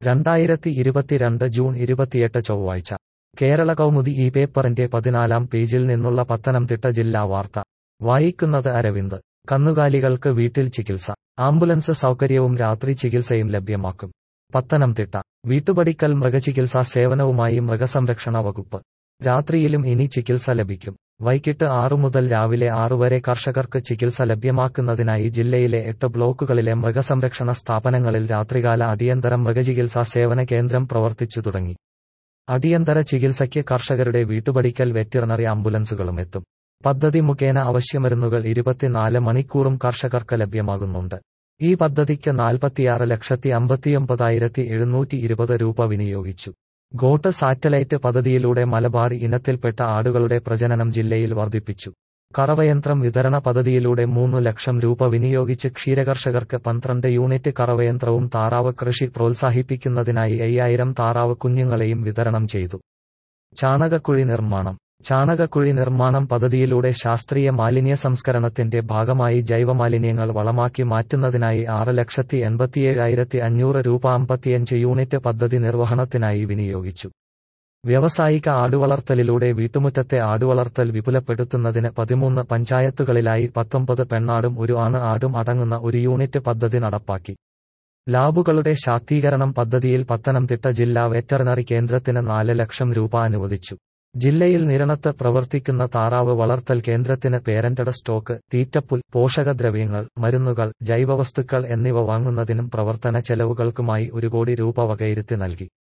രണ്ടായിരത്തി ഇരുപത്തിരണ്ട് ജൂൺ ഇരുപത്തിയെട്ട് ചൊവ്വാഴ്ച കേരള കൗമുദി ഈ പേപ്പറിന്റെ പതിനാലാം പേജിൽ നിന്നുള്ള പത്തനംതിട്ട ജില്ലാ വാർത്ത വായിക്കുന്നത് അരവിന്ദ് കന്നുകാലികൾക്ക് വീട്ടിൽ ചികിത്സ ആംബുലൻസ് സൗകര്യവും രാത്രി ചികിത്സയും ലഭ്യമാക്കും പത്തനംതിട്ട വീട്ടുപടിക്കൽ മൃഗചികിത്സാ സേവനവുമായി മൃഗസംരക്ഷണ വകുപ്പ് രാത്രിയിലും ഇനി ചികിത്സ ലഭിക്കും വൈകിട്ട് ആറു മുതൽ രാവിലെ ആറു വരെ കർഷകർക്ക് ചികിത്സ ലഭ്യമാക്കുന്നതിനായി ജില്ലയിലെ എട്ട് ബ്ലോക്കുകളിലെ മൃഗസംരക്ഷണ സ്ഥാപനങ്ങളിൽ രാത്രികാല അടിയന്തര മൃഗചികിത്സാ സേവന കേന്ദ്രം പ്രവർത്തിച്ചു തുടങ്ങി അടിയന്തര ചികിത്സയ്ക്ക് കർഷകരുടെ വീട്ടുപടിക്കൽ വെറ്റിറിനറി ആംബുലൻസുകളും എത്തും പദ്ധതി മുഖേന അവശ്യമരുന്നുകൾ ഇരുപത്തിനാല് മണിക്കൂറും കർഷകർക്ക് ലഭ്യമാകുന്നുണ്ട് ഈ പദ്ധതിക്ക് നാൽപ്പത്തിയാറ് ലക്ഷത്തി അമ്പത്തിയൊമ്പതായിരത്തി എഴുന്നൂറ്റി ഇരുപത് രൂപ വിനിയോഗിച്ചു ഗോട്ട് സാറ്റലൈറ്റ് പദ്ധതിയിലൂടെ മലബാർ ഇനത്തിൽപ്പെട്ട ആടുകളുടെ പ്രജനനം ജില്ലയിൽ വർദ്ധിപ്പിച്ചു കറവയന്ത്രം വിതരണ പദ്ധതിയിലൂടെ മൂന്നു ലക്ഷം രൂപ വിനിയോഗിച്ച് ക്ഷീരകർഷകർക്ക് പന്ത്രണ്ട് യൂണിറ്റ് കറവയന്ത്രവും താറാവ് കൃഷി പ്രോത്സാഹിപ്പിക്കുന്നതിനായി അയ്യായിരം താറാവ് കുഞ്ഞുങ്ങളെയും വിതരണം ചെയ്തു ചാണകക്കുഴി നിർമ്മാണം ചാണകക്കുഴി നിർമ്മാണം പദ്ധതിയിലൂടെ ശാസ്ത്രീയ മാലിന്യ സംസ്കരണത്തിന്റെ ഭാഗമായി ജൈവമാലിന്യങ്ങൾ വളമാക്കി മാറ്റുന്നതിനായി ആറ് ലക്ഷത്തി എൺപത്തിയേഴായിരത്തി അഞ്ഞൂറ് രൂപ അമ്പത്തിയഞ്ച് യൂണിറ്റ് പദ്ധതി നിർവഹണത്തിനായി വിനിയോഗിച്ചു വ്യാവസായിക ആടുവളർത്തലിലൂടെ വീട്ടുമുറ്റത്തെ ആടുവളർത്തൽ വിപുലപ്പെടുത്തുന്നതിന് പതിമൂന്ന് പഞ്ചായത്തുകളിലായി പത്തൊമ്പത് പെണ്ണാടും ഒരു ആണ് ആടും അടങ്ങുന്ന ഒരു യൂണിറ്റ് പദ്ധതി നടപ്പാക്കി ലാബുകളുടെ ശാക്തീകരണം പദ്ധതിയിൽ പത്തനംതിട്ട ജില്ലാ വെറ്ററിനറി കേന്ദ്രത്തിന് നാല് ലക്ഷം രൂപ അനുവദിച്ചു ജില്ലയിൽ നിരണത്ത് പ്രവർത്തിക്കുന്ന താറാവ് വളർത്തൽ കേന്ദ്രത്തിന് പേരന്റഡ് സ്റ്റോക്ക് തീറ്റപ്പുൽ പോഷകദ്രവ്യങ്ങൾ മരുന്നുകൾ ജൈവവസ്തുക്കൾ എന്നിവ വാങ്ങുന്നതിനും പ്രവർത്തന ചെലവുകൾക്കുമായി ഒരു കോടി രൂപ വകയിരുത്തി നൽകി